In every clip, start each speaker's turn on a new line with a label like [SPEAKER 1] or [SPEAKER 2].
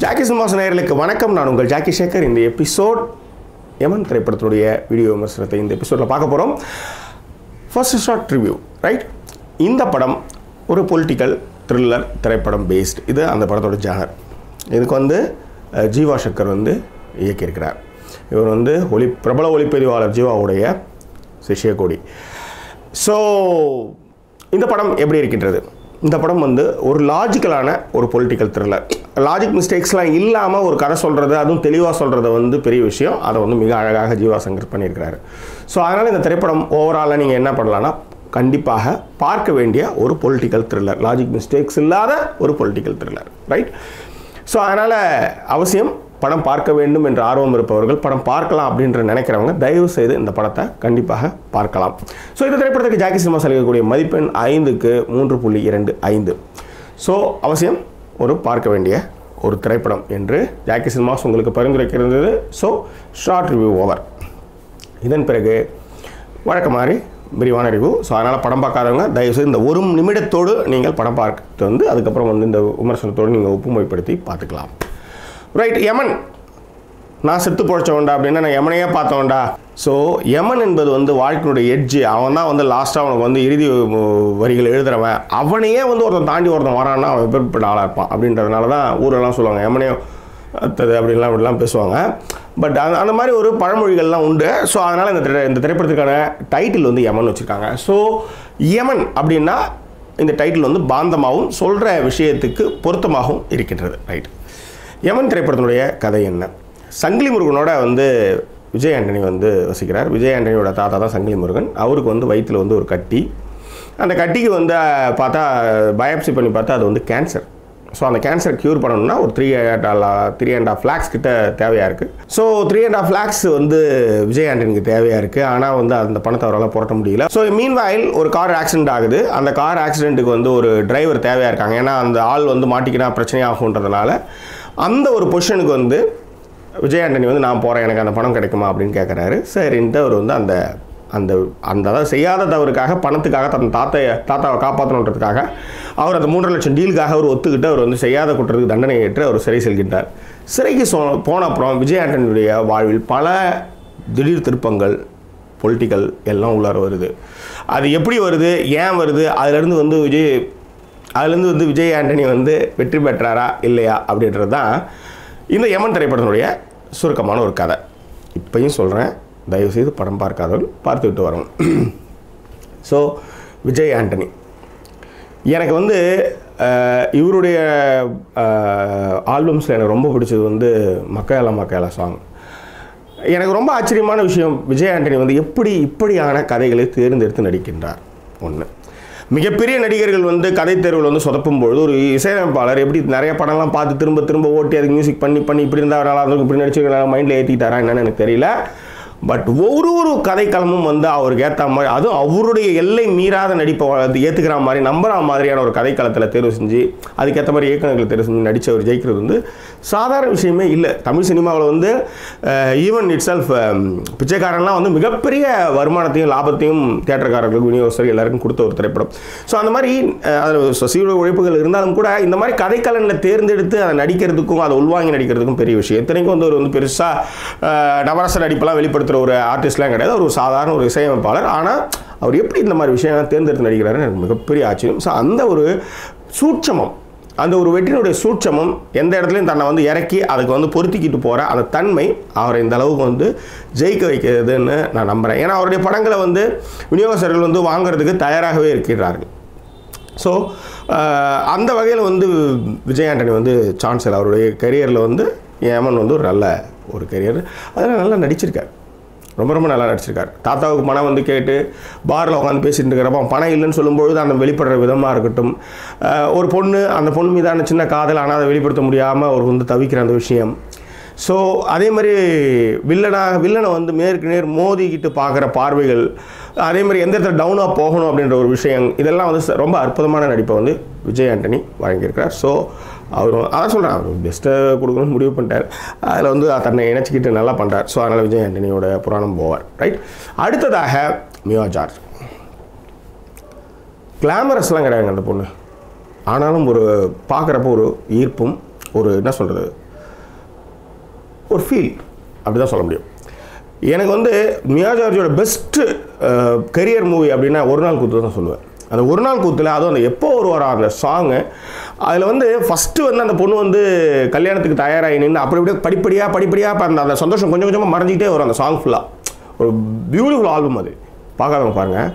[SPEAKER 1] Jackie cinemas நேயர்களுக்கு வணக்கம் நான் உங்கள் ஜாக்கி சேகர் இந்த எபிசோட் யமன் திரைப்படத்தினுடைய வீடியோ விமர்சனத்தை இந்த எபிசோடில் பார்க்க போகிறோம் ஃபர்ஸ்ட் ஷார்ட் ரிவ்யூ ரைட் இந்த படம் ஒரு பொலிட்டிக்கல் த்ரில்லர் திரைப்படம் பேஸ்ட் இது அந்த படத்தோட ஜானர் இதுக்கு வந்து அஹ், ஜீவா சங்கர் வந்து இயக்கியிருக்கிறார் இவர் வந்து ஒளி பிரபல ஒளிப்பதிவாளர் ஜீவாவுடைய சிஷ்யகோடி ஸோ இந்த படம் எப்படி இருக்கின்றது இந்த படம் வந்து ஒரு லாஜிக்கலான ஒரு பொலிட்டிக்கல் த்ரில்லர் லாஜிக் மிஸ்டேக்ஸ்லாம் இல்லாமல் ஒரு கதை சொல்கிறது அதுவும் தெளிவாக சொல்கிறது வந்து பெரிய விஷயம் அதை வந்து மிக அழகாக ஜீவா சங்கர் பண்ணியிருக்கிறாரு ஸோ அதனால் இந்த திரைப்படம் ஓவராலாக நீங்கள் என்ன பண்ணலான்னா கண்டிப்பாக பார்க்க வேண்டிய ஒரு பொலிட்டிக்கல் த்ரில்லர் லாஜிக் மிஸ்டேக்ஸ் இல்லாத ஒரு பொலிட்டிக்கல் த்ரில்லர் ரைட் ஸோ அதனால் அவசியம் படம் பார்க்க வேண்டும் என்ற ஆர்வம் இருப்பவர்கள் படம் பார்க்கலாம் அப்படின்ற நினைக்கிறவங்க தயவு செய்து இந்த படத்தை கண்டிப்பாக பார்க்கலாம் ஸோ இந்த திரைப்படத்துக்கு ஜாக்கி சினிமா செலுத்தக்கூடிய மதிப்பெண் ஐந்துக்கு மூன்று புள்ளி இரண்டு ஐந்து ஸோ அவசியம் ஒரு பார்க்க வேண்டிய ஒரு திரைப்படம் என்று ஜாக்கி சினிமாஸ் உங்களுக்கு பரிந்துரைக்கிறது ஸோ ஷார்ட் ரிவ்யூ ஓவர் இதன் பிறகு வழக்க மாதிரி விரிவான ரிவ்யூ ஸோ அதனால் படம் பார்க்காதவங்க தயவுசெய்து இந்த ஒரு நிமிடத்தோடு நீங்கள் படம் பார்த்து வந்து அதுக்கப்புறம் வந்து இந்த விமர்சனத்தோடு நீங்கள் ஒப்புமைப்படுத்தி பார்த்துக்கலாம் ரைட் யமன் நான் செத்து பொழைச்சவன்டா அப்படின்னா நான் யமனையே பார்த்தவன்டா ஸோ யமன் என்பது வந்து வாழ்க்கையினுடைய எட்ஜு அவன் தான் வந்து லாஸ்ட்டாக அவனுக்கு வந்து இறுதி உ- வரிகள் எழுதுறவன் அவனையே வந்து ஒருத்தன் தாண்டி ஒருத்தன் வரான்னா அவன் எப்பேற்பட்ட ஆளாக இருப்பான் அப்படின்றதுனால தான் ஊரெல்லாம் சொல்லுவாங்க யமனே அத்தது அப்படின்லாம் இப்படிலாம் பேசுவாங்க பட் அந்த அந்த மாதிரி ஒரு பழமொழிகள்லாம் உண்டு ஸோ அதனால் இந்த திரை இந்த திரைப்படத்துக்கான டைட்டில் வந்து யமன் வச்சுருக்காங்க ஸோ யமன் அப்படின்னா இந்த டைட்டில் வந்து பாந்தமாகவும் சொல்கிற விஷயத்துக்கு பொருத்தமாகவும் இருக்கின்றது ரைட் யமன் திரைப்படத்தினுடைய கதை என்ன சங்கிலி முருகனோட வந்து விஜய் ஆண்டனி வந்து வசிக்கிறார் விஜய் ஆண்டனியோட தாத்தா தான் சங்கிலி முருகன் அவருக்கு வந்து வயிற்றில் வந்து ஒரு கட்டி அந்த கட்டிக்கு வந்து அஹ், பார்த்தா பயாப்சி பண்ணி பார்த்தா அது வந்து கேன்சர் ஸோ அந்த கேன்சர் க்யூர் பண்ணணும்னா ஒரு three three and half lakhs கிட்ட தேவையாக இருக்குது so three and half lakhs வந்து விஜய் ஆண்டனிக்கு தேவையாக இருக்குது ஆனால் வந்து அந்த பணத்தை அவரால் புரட்ட முடியல ஸோ மீன் வாயில் ஒரு கார் ஆக்சிடென்ட் ஆகுது அந்த கார் ஆக்சிடென்ட்டுக்கு வந்து ஒரு டிரைவர் தேவையாக இருக்காங்க ஏன்னா அந்த ஆள் வந்து மாட்டிக்கினா பிரச்சனையாகுன்றதுனால அந்த ஒரு பொசிஷனுக்கு வந்து விஜய் ஆண்டனி வந்து நான் போகிறேன் எனக்கு அந்த பணம் கிடைக்குமா அப்படின்னு கேட்குறாரு சரின்ட்டு அவர் வந்து அந்த அந்த அந்த அதாவது செய்யாத தவறுக்காக பணத்துக்காக தன் தாத்தைய தாத்தாவை காப்பாற்றணுன்றதுக்காக அவர் அந்த மூன்றரை லட்சம் டீலுக்காக அவர் ஒத்துக்கிட்டு அவர் வந்து செய்யாத குற்றத்துக்கு தண்டனை ஏற்று அவர் சிறை செல்கின்றார் சிறைக்கு சொ போன அப்புறம் விஜய் ஆண்டனியுடைய வாழ்வில் பல திடீர் திருப்பங்கள் பொலிட்டிக்கல் எல்லாம் உள்ளார வருது அது எப்படி வருது ஏன் வருது அதுலேருந்து வந்து விஜய் அதுலேருந்து வந்து விஜய் ஆண்டனி வந்து வெற்றி பெற்றாரா இல்லையா அப்படின்றது தான் இந்த யமன் திரைப்படத்தினுடைய சுருக்கமான ஒரு கதை இப்பயும் சொல்கிறேன் தயவுசெய்து படம் பார்க்காதவர்கள் பார்த்துக்கிட்டு வரணும் ஸோ விஜய் ஆண்டனி எனக்கு வந்து அஹ், இவருடைய ஆல்பம்ஸில் எனக்கு ரொம்ப பிடிச்சது வந்து மக்கையால மக்கையால சாங் எனக்கு ரொம்ப ஆச்சரியமான விஷயம் விஜய் ஆண்டனி வந்து எப்படி இப்படியான கதைகளை தேர்ந்தெடுத்து நடிக்கின்றார் ஒன்று மிகப்பெரிய நடிகர்கள் வந்து கதை தேர்வில் வந்து சொதப்பும் பொழுது ஒரு இசையமைப்பாளர் எப்படி நிறைய படம்லாம் பார்த்து திரும்ப திரும்ப ஓட்டி அதுக்கு மியூசிக் பண்ணி பண்ணி இப்படி இருந்தால் நல்லா இருக்கும் இப்படி நடிச்சிருக்க மைண்டில் ஏற்றிட்டாரா என்னன்னு எனக்கு தெரியல பட் ஒரு ஒரு கதைக்களமும் வந்து அவருக்கு ஏற்ற மாதிரி அதுவும் அவருடைய எல்லை மீறாத நடிப்பை வந்து ஏற்றுக்கிற மாதிரி நம்புற மாதிரியான ஒரு கதைக்களத்தில் தேர்வு செஞ்சு அதுக்கேற்ற மாதிரி இயக்குநர்களை தேர்வு செஞ்சு நடித்தவர் ஜெயிக்கிறது வந்து சாதாரண விஷயமே இல்லை தமிழ் சினிமாவில் வந்து ஈவன் இட் செல்ஃப் பிச்சைக்காரன்லாம் வந்து மிகப்பெரிய வருமானத்தையும் லாபத்தையும் தேட்டர்காரர்களுக்கு விநியோகஸ்தர் எல்லாருக்கும் கொடுத்த ஒரு திரைப்படம் ஸோ அந்த மாதிரி அஹ், அதில் சீவிர உழைப்புகள் இருந்தாலும் கூட இந்த மாதிரி கதைக்கலனில் தேர்ந்தெடுத்து அதை நடிக்கிறதுக்கும் அதை உள்வாங்கி நடிக்கிறதுக்கும் பெரிய விஷயம் இத்தனைக்கும் வந்து ஒரு வந்து பெருசாக நவரச நடிப்பெல்லாம் வெளிப்படுத்துகிற ஒரு ஆர்டிஸ்ட்லாம் கிடையாது அவர் ஒரு சாதாரண ஒரு இசையமைப்பாளர் ஆனால் அவர் எப்படி இந்த மாதிரி விஷயம்லாம் தேர்ந்தெடுத்து நடிக்கிறாருன்னு எனக்கு மிகப்பெரிய ஆச்சரியம் ஸோ அந்த ஒரு சூட்சமம் அந்த ஒரு வெற்றியினுடைய சூட்சமம் எந்த இடத்துலையும் தன்னை வந்து இறக்கி அதுக்கு வந்து பொருத்திக்கிட்டு போகிற அந்த தன்மை அவரை இந்த அளவுக்கு வந்து ஜெயிக்க வைக்கிறதுன்னு நான் நம்புகிறேன் ஏன்னா அவருடைய படங்களை வந்து விநியோகஸ்தர்கள் வந்து வாங்குறதுக்கு தயாராகவே இருக்கிறார்கள் ஸோ அந்த வகையில் வந்து விஜய் ஆண்டனி வந்து சான்சல் அவருடைய கரியரில் வந்து ஏமன் வந்து ஒரு நல்ல ஒரு கரியர் அதில் நல்லா நடிச்சிருக்கார் ரொம்ப ரொம்ப நல்லா நடிச்சிருக்கார் தாத்தாவுக்கு பணம் வந்து கேட்டு பாரில் உட்காந்து பேசிட்டு இருக்கிறப்ப பணம் இல்லைன்னு சொல்லும்பொழுது அந்த வெளிப்படுற விதமாக இருக்கட்டும் அஹ், ஒரு பொண்ணு அந்த பொண்ணு மீதான சின்ன காதல் ஆனால் அதை வெளிப்படுத்த முடியாமல் அவர் வந்து தவிக்கிற அந்த விஷயம் ஸோ அதே மாதிரி வில்லனாக வில்லனை வந்து மேற்கு நேர் மோதிக்கிட்டு பார்க்குற பார்வைகள் அதே மாதிரி எந்த இடத்துல டவுனாக போகணும் அப்படின்ற ஒரு விஷயம் இதெல்லாம் வந்து ச- ரொம்ப அற்புதமான நடிப்பை வந்து விஜய் ஆண்டனி வழங்கியிருக்கிறார் ஸோ அவர் அதான் சொல்கிறேன் அவர் பெஸ்ட்டை கொடுக்கணும்னு முடிவு பண்ணிட்டார் அதில் வந்து தன்னை இணைச்சிக்கிட்டு நல்லா பண்ணுறார் ஸோ அதனால் விஜய் ஆண்டனியோட புராணம் போவார் ரைட் அடுத்ததாக மியா ஜார்ஜ் கிளாமரஸ்லாம் கிடையாதுங்க அந்த பொண்ணு ஆனாலும் ஒரு பார்க்குறப்போ ஒரு ஈர்ப்பும் ஒரு என்ன சொல்கிறது ஒரு ஃபீல் அப்படி தான் சொல்ல முடியும் எனக்கு வந்து மியா ஜார்ஜோட பெஸ்ட்டு கரியர் மூவி அப்படின்னா ஒரு நாள் கூத்து தான் சொல்லுவேன் அந்த ஒரு நாள் கூத்தில் அதுவும் அந்த எப்போ ஒரு வர அந்த சாங்கு அதில் வந்து ஃபஸ்ட்டு வந்து அந்த பொண்ணு வந்து கல்யாணத்துக்கு தயாராகி நின்று அப்படி அப்படியே படிப்படியாக படிப்படியாக இப்போ அந்த அந்த சந்தோஷம் கொஞ்சம் கொஞ்சமாக மறைஞ்சிக்கிட்டே வரும் அந்த சாங் ஃபுல்லாக ஒரு பியூட்டிஃபுல் ஆல்பம் அது பார்க்காதவங்க பாருங்கள்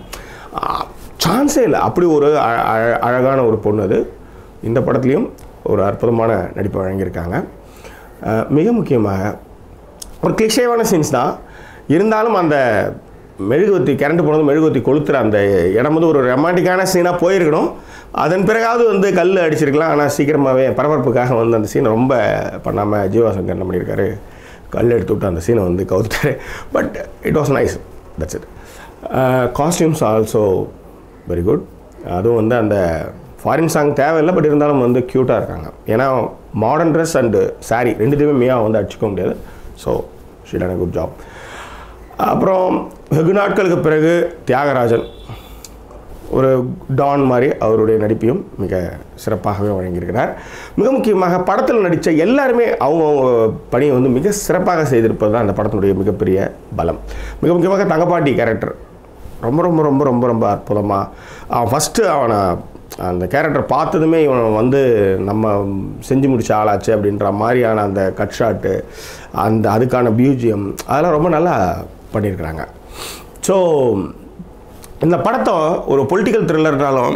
[SPEAKER 1] சான்ஸே இல்லை அப்படி ஒரு அ- அ- அழகான ஒரு பொண்ணு அது இந்த படத்துலேயும் ஒரு அற்புதமான நடிப்பை வழங்கியிருக்காங்க அஹ், மிக முக்கியமாக ஒரு கிளிஷேவான சீன்ஸ் தான் இருந்தாலும் அந்த மெழுகுவத்தி கரண்ட் போனது மெழுகுவத்தி கொளுத்துற அந்த இடம் வந்து ஒரு ரொமான்டிக்கான சீனாக போயிருக்கணும் அதன் பிறகாவது வந்து கல் அடிச்சிருக்கலாம் ஆனால் சீக்கிரமாகவே பரபரப்புக்காக வந்து அந்த சீனை ரொம்ப பண்ணாமல் ஜீவாசங்கர் என்ன பண்ணியிருக்காரு கல் எடுத்து விட்டு அந்த சீனை வந்து கவுத்தாரு but it was nice that's it costumes also very good அதுவும் வந்து அந்த ஃபாரின் சாங் தேவையில்லை பட் இருந்தாலும் வந்து க்யூட்டாக இருக்காங்க ஏன்னா மாடர்ன் ட்ரெஸ் அண்டு saree ரெண்டுத்தையுமே மியா வந்து அடிச்சுக்க முடியாது ஸோ ஷீட் குட் ஜாப் அப்புறம் வெகு நாட்களுக்கு பிறகு தியாகராஜன் ஒரு டான் மாதிரி அவருடைய நடிப்பையும் மிக சிறப்பாகவே வழங்கியிருக்கிறார் மிக முக்கியமாக படத்தில் நடித்த எல்லாருமே அவங்கவுங்க பணியை வந்து மிக சிறப்பாக செய்திருப்பது தான் அந்த படத்தினுடைய மிகப்பெரிய பலம் மிக முக்கியமாக தங்கப்பாட்டி கேரக்டர் ரொம்ப ரொம்ப ரொம்ப ரொம்ப ரொம்ப அற்புதமாக அவன் ஃபஸ்ட்டு அவனை அந்த கேரக்டர் பார்த்ததுமே இவன் வந்து நம்ம செஞ்சு முடிச்ச ஆளாச்சு அப்படின்ற மாதிரியான அந்த கட் ஷாட்டு அந்த அதுக்கான பியூஜியம் அதெல்லாம் ரொம்ப நல்லா பண்ணியிருக்கிறாங்க ஸோ இந்த படத்தை ஒரு பொலிட்டிக்கல் த்ரில்லர்னாலும்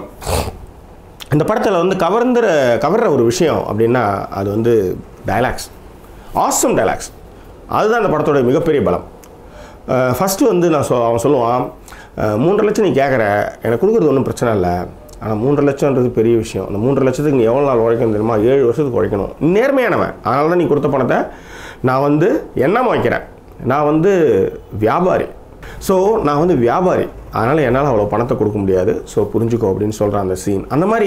[SPEAKER 1] இந்த படத்தில் வந்து கவர்ந்துற கவர்ற ஒரு விஷயம் அப்படின்னா அது வந்து டயலாக்ஸ் ஆசம் டயலாக்ஸ் அதுதான் இந்த படத்தோட மிகப்பெரிய பலம் ஃபஸ்ட்டு வந்து நான் சொ அவன் சொல்லுவான் அஹ், மூன்றரை லட்சம் நீ கேட்குற எனக்கு கொடுக்குறது ஒன்றும் பிரச்சனை இல்லை ஆனால் மூன்றரை லட்சம்ன்றது பெரிய விஷயம் அந்த மூன்றரை லட்சத்துக்கு நீ எவ்வளோ நாள் உழைக்கணும் தெரியுமா ஏழு வருஷத்துக்கு உழைக்கணும் நேர்மையானவன் அதனால தான் நீ கொடுத்த பணத்தை நான் வந்து எண்ணாம வைக்கிறேன் நான் வந்து வியாபாரி ஸோ நான் வந்து வியாபாரி அதனால் என்னால் அவ்வளோ பணத்தை கொடுக்க முடியாது ஸோ புரிஞ்சுக்கோ அப்படின்னு சொல்கிற அந்த சீன் அந்த மாதிரி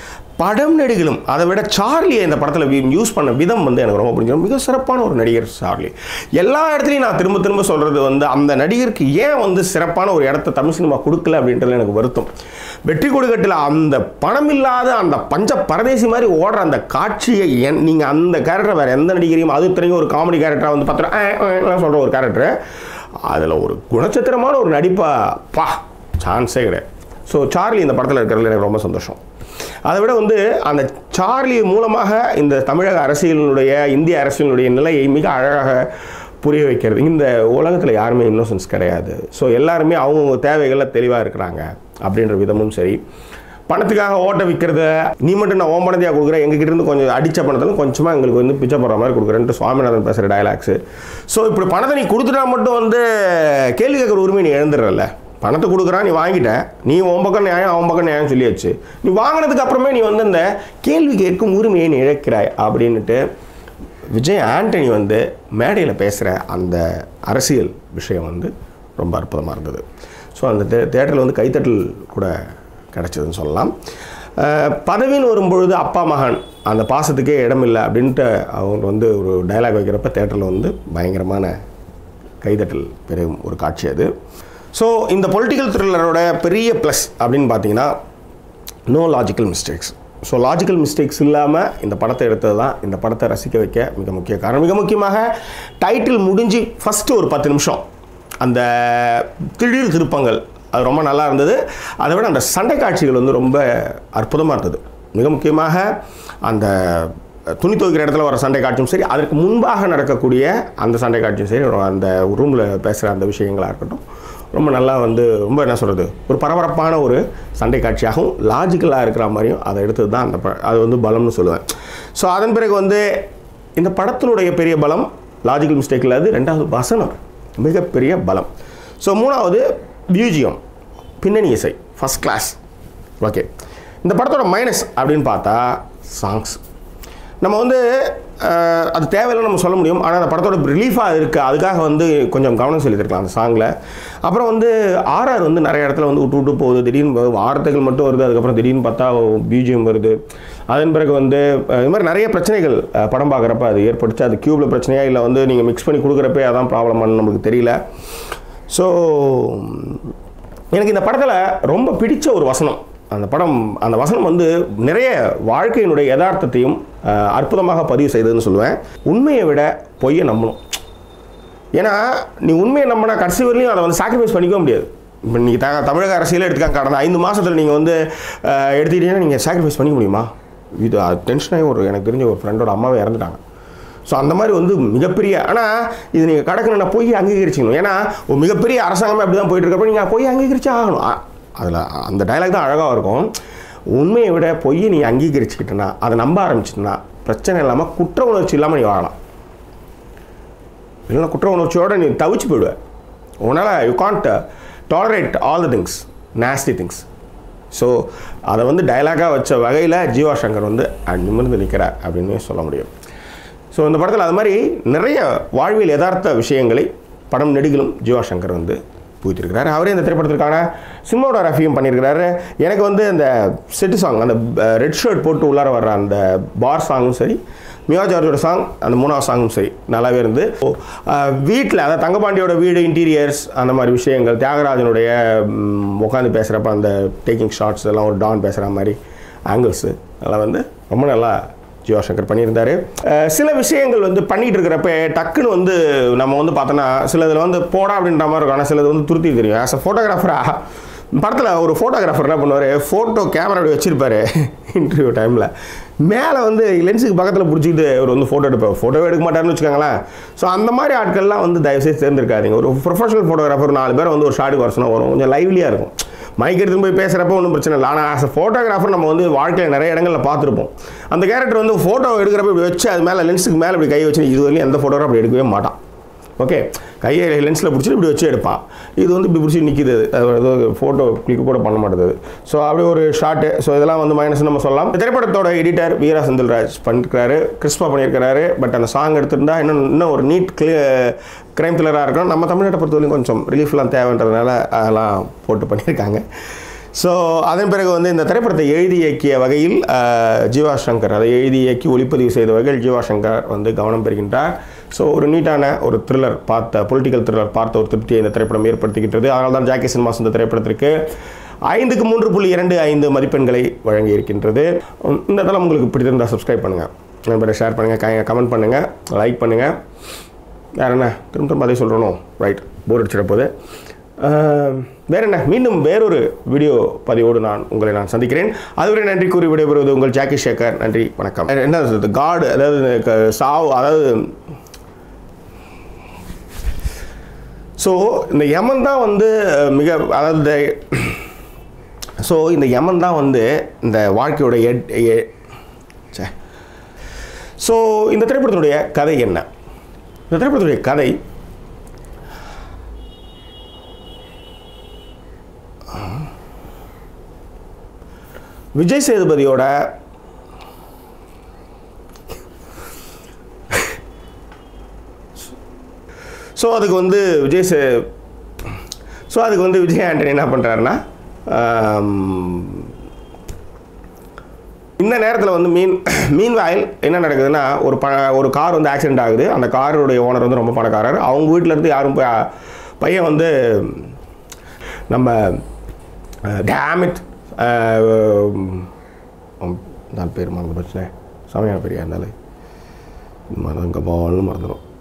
[SPEAKER 1] படம் நடிகளும் அதை விட சார்லியை இந்த படத்தில் யூஸ் பண்ண விதம் வந்து எனக்கு ரொம்ப பிடிக்கும் மிக சிறப்பான ஒரு நடிகர் சார்லி எல்லா இடத்துலையும் நான் திரும்ப திரும்ப சொல்கிறது வந்து அந்த நடிகருக்கு ஏன் வந்து சிறப்பான ஒரு இடத்த தமிழ் சினிமா கொடுக்கல அப்படின்றது எனக்கு வருத்தம் வெற்றி கொடுக்கட்டில் அந்த பணம் இல்லாத அந்த பஞ்ச பரதேசி மாதிரி ஓடுற அந்த காட்சியை என் நீங்கள் அந்த கேரக்டர் வேறு எந்த நடிகரையும் அது தெரியும் ஒரு காமெடி கேரக்டராக வந்து பார்த்தா சொல்கிற ஒரு கேரக்டர் அதில் ஒரு குணச்சித்திரமான ஒரு நடிப்பா பா சான்ஸே கிடையாது ஸோ சார்லி இந்த படத்தில் இருக்கிறதுல எனக்கு ரொம்ப சந்தோஷம் அதை விட வந்து அந்த சார்லி மூலமாக இந்த தமிழக அரசியலினுடைய இந்திய அரசியலினுடைய நிலையை மிக அழகாக புரிய வைக்கிறது இந்த உலகத்தில் யாருமே இன்னோசன்ஸ் கிடையாது ஸோ எல்லாருமே அவங்கவுங்க தேவைகளில் தெளிவாக இருக்கிறாங்க அப்படின்ற விதமும் சரி பணத்துக்காக ஓட்ட விற்கிறத நீ மட்டும் நான் ஓம் பணத்தையாக கொடுக்குறேன் எங்ககிட்ட இருந்து கொஞ்சம் அடித்த பணத்தில் கொஞ்சமாக எங்களுக்கு வந்து பிச்சை போடுற மாதிரி கொடுக்குறேன்ட்டு சுவாமிநாதன் பேசுகிற டயலாக்ஸு ஸோ இப்படி பணத்தை நீ கொடுத்துட்டா மட்டும் வந்து கேள்வி கேட்குற உரிமை நீ எழுந்துடுறல பணத்தை கொடுக்குறான் நீ வாங்கிட்ட நீ உன் பக்கம் நியாயம் அவன் பக்கம் நியாயம் சொல்லியாச்சு நீ வாங்கினதுக்கு அப்புறமே நீ வந்து இந்த கேள்வி கேட்கும் உரிமையை நீ இழக்கிறாய் அப்படின்னுட்டு விஜய் ஆண்டனி வந்து மேடையில் பேசுகிற அந்த அரசியல் விஷயம் வந்து ரொம்ப அற்புதமாக இருந்தது ஸோ அந்த தே தேட்டரில் வந்து கைத்தட்டல் கூட கிடச்சதுன்னு சொல்லலாம் அஹ், பதவின்னு வரும்பொழுது அப்பா மகன் அந்த பாசத்துக்கே இடமில்லை அப்படின்ட்டு அவங்க வந்து ஒரு டயலாக் வைக்கிறப்ப தேட்டரில் வந்து பயங்கரமான கைதட்டல் பெரும் ஒரு காட்சி அது ஸோ இந்த பொலிட்டிக்கல் த்ரில்லரோட பெரிய ப்ளஸ் அப்படின்னு பார்த்தீங்கன்னா no logical mistakes so logical mistakes இல்லாமல் இந்த படத்தை எடுத்தது தான் இந்த படத்தை ரசிக்க வைக்க மிக முக்கிய காரணம் மிக முக்கியமாக டைட்டில் முடிஞ்சு ஃபஸ்ட்டு ஒரு பத்து நிமிஷம் அந்த திடீர் திருப்பங்கள் அது ரொம்ப நல்லா இருந்தது அதை விட அந்த சண்டை காட்சிகள் வந்து ரொம்ப அற்புதமாக இருந்தது மிக முக்கியமாக அந்த துணி துவைக்கிற இடத்துல வர சண்டை காட்சியும் சரி அதற்கு முன்பாக நடக்கக்கூடிய அந்த சண்டை காட்சியும் சரி அந்த ரூமில் பேசுகிற அந்த விஷயங்களாக இருக்கட்டும் ரொம்ப நல்லா வந்து ரொம்ப என்ன சொல்கிறது ஒரு பரபரப்பான ஒரு சண்டை காட்சியாகவும் லாஜிக்கலாக இருக்கிற மாதிரியும் அதை எடுத்தது தான் அந்த ப- அது வந்து பலம்னு சொல்லுவேன் ஸோ அதன் பிறகு வந்து இந்த படத்தினுடைய பெரிய பலம் லாஜிக்கல் மிஸ்டேக் இல்லாது ரெண்டாவது வசனம் மிகப்பெரிய பலம் ஸோ மூணாவது பியூஜியம் பின்னணி இசை ஃபஸ்ட் கிளாஸ் ஓகே இந்த படத்தோட மைனஸ் அப்படின்னு பார்த்தா சாங்ஸ் நம்ம வந்து அஹ், அது தேவையில்லை நம்ம சொல்ல முடியும் ஆனால் அந்த படத்தோட ரிலீஃபாக இருக்குது அதுக்காக வந்து கொஞ்சம் கவனம் செலுத்திருக்கலாம் அந்த சாங்கில் அப்புறம் வந்து ஆர்ஆர் வந்து நிறைய இடத்துல வந்து விட்டு விட்டு போகுது திடீர்னு வ- வார்த்தைகள் மட்டும் வருது அதுக்கப்புறம் திடீர்னு பார்த்தா பிஜிஎம் வருது அதன் பிறகு வந்து அஹ், இது மாதிரி நிறைய பிரச்சனைகள் அஹ், படம் பார்க்குறப்ப அது ஏற்பட்டுச்சு அது கியூபில் பிரச்சனையா இல்லை வந்து நீங்கள் மிக்ஸ் பண்ணி கொடுக்குறப்பே அதான் ப்ராப்ளம்னு நமக்கு தெரியல ஸோ எனக்கு இந்த படத்தில் ரொம்ப பிடிச்ச ஒரு வசனம் அந்த படம் அந்த வசனம் வந்து நிறைய வாழ்க்கையினுடைய யதார்த்தத்தையும் அஹ், அற்புதமாக பதிவு செய்ததுன்னு சொல்லுவேன் உண்மையை விட பொய்யை நம்பணும் ஏன்னா நீ உண்மையை நம்பினா கடைசி வரையிலும் அதை வந்து சாக்ரிஃபைஸ் பண்ணிக்க முடியாது இப்போ நீங்கள் த தமிழக அரசியலே எடுத்துக்காங்க கடந்த ஐந்து மாதத்தில் நீங்கள் வந்து அஹ், எடுத்துக்கிட்டீங்கன்னா நீங்கள் சாக்ரிஃபைஸ் பண்ணிக்க முடியுமா இது டென்ஷனாகி ஒரு எனக்கு தெரிஞ்ச ஒரு ஃப்ரெண்டோட அம்மாவே இறந்துட்டாங்க ஸோ அந்த மாதிரி வந்து மிகப்பெரிய ஆனால் இது நீங்கள் கடக்கணும்னா போய் அங்கீகரிச்சிக்கணும் ஏன்னா ஒரு மிகப்பெரிய அரசாங்கமே அப்படி தான் போயிட்டு இருக்கப்ப நீங்கள் போய் அங்கீகரிச்சே ஆகணும் அதில் அந்த டயலாக் தான் அழகாக இருக்கும் உண்மையை விட பொய்யை நீ அங்கீகரிச்சுக்கிட்டனா அதை நம்ப ஆரம்பிச்சிட்டனா பிரச்சனை இல்லாமல் குற்ற உணர்ச்சி இல்லாமல் நீ வாழலாம் இல்லைன்னா குற்ற உணர்ச்சியோடு நீ தவிச்சு போயிடுவ உன்னால் you can't tolerate all the things nasty things so அதை வந்து டயலாகாக வச்ச வகையில் ஜீவா சங்கர் வந்து நிமிர்ந்து நிற்கிறார் அப்படின்னு சொல்ல முடியும் ஸோ இந்த படத்தில் அது மாதிரி நிறைய வாழ்வியல் யதார்த்த விஷயங்களை படம் நெடுகிலும் ஜீவா சங்கர் வந்து புகுத்திருக்கிறார் அவரே இந்த திரைப்படத்திற்கான சினிமாட்டோகிராஃபியும் பண்ணியிருக்கிறாரு எனக்கு வந்து அந்த செட்டு சாங் அந்த ரெட் ஷர்ட் போட்டு உள்ளார வர்ற அந்த பார் சாங்கும் சரி மியா ஜார்ஜோட சாங் அந்த மூணாவது சாங்கும் சரி நல்லாவே இருந்து வீட்டில் அதாவது தங்கபாண்டியோட வீடு இன்டீரியர்ஸ் அந்த மாதிரி விஷயங்கள் தியாகராஜனுடைய உட்காந்து பேசுகிறப்ப அந்த டேக்கிங் ஷார்ட்ஸ் எல்லாம் ஒரு டான் பேசுகிற மாதிரி ஆங்கிள்ஸு அதெல்லாம் வந்து ரொம்ப நல்லா ஜீவா சங்கர் பண்ணியிருந்தார் அஹ் சில விஷயங்கள் வந்து பண்ணிகிட்டு இருக்கிறப்ப டக்குன்னு வந்து நம்ம வந்து பார்த்தோன்னா சிலதில் வந்து போடா அப்படின்ற மாதிரி இருக்கும் ஆனால் சிலது வந்து துருத்தி தெரியும் ஆஸ் அ ஃபோட்டோகிராஃபராக படத்தில் ஒரு ஃபோட்டோகிராஃபர் என்ன பண்ணுவார் ஃபோட்டோ கேமரா அப்படி வச்சுருப்பாரு இன்டர்வியூ டைமில் மேலே வந்து லென்ஸுக்கு பக்கத்தில் பிடிச்சிக்கிட்டு அவர் வந்து ஃபோட்டோ எடுப்பார் ஃபோட்டோவே எடுக்க மாட்டாருன்னு வச்சுக்கோங்களேன் ஸோ அந்த மாதிரி ஆட்கள்லாம் வந்து தயவுசெய்து தேர்ந்தெடுக்காதீங்க ஒரு ப்ரொஃபஷனல் ஃபோட்டோகிராஃபர் நாலு பேர் வந்து ஒரு ஷாட்டுக்கு வர சொன்னா வரும் கொஞ்சம் லைவ்லியாக இருக்கும் மைக் எடுத்துன்னு போய் பேசுகிறப்ப ஒன்றும் பிரச்சனை இல்லை ஆனால் ஆஸ் அ ஃபோட்டோகிராஃபர் நம்ம வந்து வாழ்க்கையில் நிறைய இடங்களில் பார்த்துருப்போம் அந்த கேரக்டர் வந்து ஃபோட்டோ எடுக்கிறப்ப இப்படி வச்சு அது மேலே லென்ஸுக்கு மேலே இப்படி கை வச்சு இது வரையும் எந்த ஃபோட்டோகிராஃபர் அப்படி எடுக்கவே மாட்டான் ஓகே கையை லென்ஸில் பிடிச்சிட்டு இப்படி வச்சு எடுப்பான் இது வந்து இப்படி பிடிச்சி நிற்கிது ஏதோ ஃபோட்டோ கிளிக் கூட பண்ண மாட்டேது ஸோ அப்படி ஒரு ஷாட்டு ஸோ இதெல்லாம் வந்து மைனஸ் நம்ம சொல்லலாம் இந்த திரைப்படத்தோட எடிட்டர் வீரா செந்தில்ராஜ் பண்ணிருக்காரு கிறிஸ்பா பண்ணியிருக்கிறாரு பட் அந்த சாங் எடுத்திருந்தா இன்னும் இன்னும் ஒரு நீட் கிளிய கிரைம் த்ரில்லராக இருக்கணும் நம்ம தமிழ்நாட்டை பொறுத்தவரைக்கும் கொஞ்சம் ரிலீஃப்லாம் தேவைன்றதுனால அதெல்லாம் போட்டு பண்ணியிருக்காங்க ஸோ அதன் பிறகு வந்து இந்த திரைப்படத்தை எழுதி இயக்கிய வகையில் அஹ், ஜீவா சங்கர் அதை எழுதி இயக்கி ஒளிப்பதிவு செய்த வகையில் ஜீவா சங்கர் வந்து கவனம் பெறுகின்றார் ஸோ ஒரு நீட்டான ஒரு த்ரில்லர் பார்த்த பொலிட்டிக்கல் த்ரில்லர் பார்த்த ஒரு திருப்தியை இந்த திரைப்படம் ஏற்படுத்துகின்றது அதனால தான் ஜாக்கி சினிமாஸ் இந்த திரைப்படத்திற்கு ஐந்துக்கு மூன்று புள்ளி இரண்டு ஐந்து மதிப்பெண்களை வழங்கி இருக்கின்றது உம், இந்த தளம் உங்களுக்கு பிடித்திருந்தால் சப்ஸ்கிரைப் பண்ணுங்கள் நண்பரை ஷேர் பண்ணுங்கள் கமெண்ட் பண்ணுங்கள் லைக் பண்ணுங்கள் வேற என்ன திரும்ப திரும்ப அதே சொல்கிறோம் ரைட் போர் அடிச்சிட போது ஆஹ், வேற என்ன மீண்டும் வேறொரு வீடியோ பதிவோடு நான் உங்களை நான் சந்திக்கிறேன் அதுவரை நன்றி கூறி விடைபெறுவது உங்கள் ஜாக்கி சேகர் நன்றி வணக்கம் என்ன சொல்றது காடு அதாவது இந்த க- சாவு அதாவது ஸோ இந்த யமன் தான் வந்து அஹ், மிக அதாவது ஸோ இந்த யமன் தான் வந்து இந்த வாழ்க்கையோட எட் எ- ச்சே ஸோ இந்த திரைப்படத்தினுடைய கதை என்ன இந்த திரைப்படத்துடைய கதை விஜய் சேதுபதியோட ஸோ அதுக்கு வந்து விஜய் சே ஸோ அதுக்கு வந்து விஜய் ஆண்டனி என்ன பண்ணுறாருன்னா இந்த நேரத்தில் வந்து மீன் மீன் வாயில் என்ன நடக்குதுன்னா ஒரு ப ஒரு கார் வந்து ஆக்சிடென்ட் ஆகுது அந்த காருடைய ஓனர் வந்து ரொம்ப பணக்காரர் அவங்க வீட்டில் இருந்து யாரும் போய் பையன் வந்து நம்ம டேமிட் நான் பேர் மறந்து பிரச்சனை சமையல் பெரியா இருந்தாலே மறந்து கபால்னு மறந்துடும்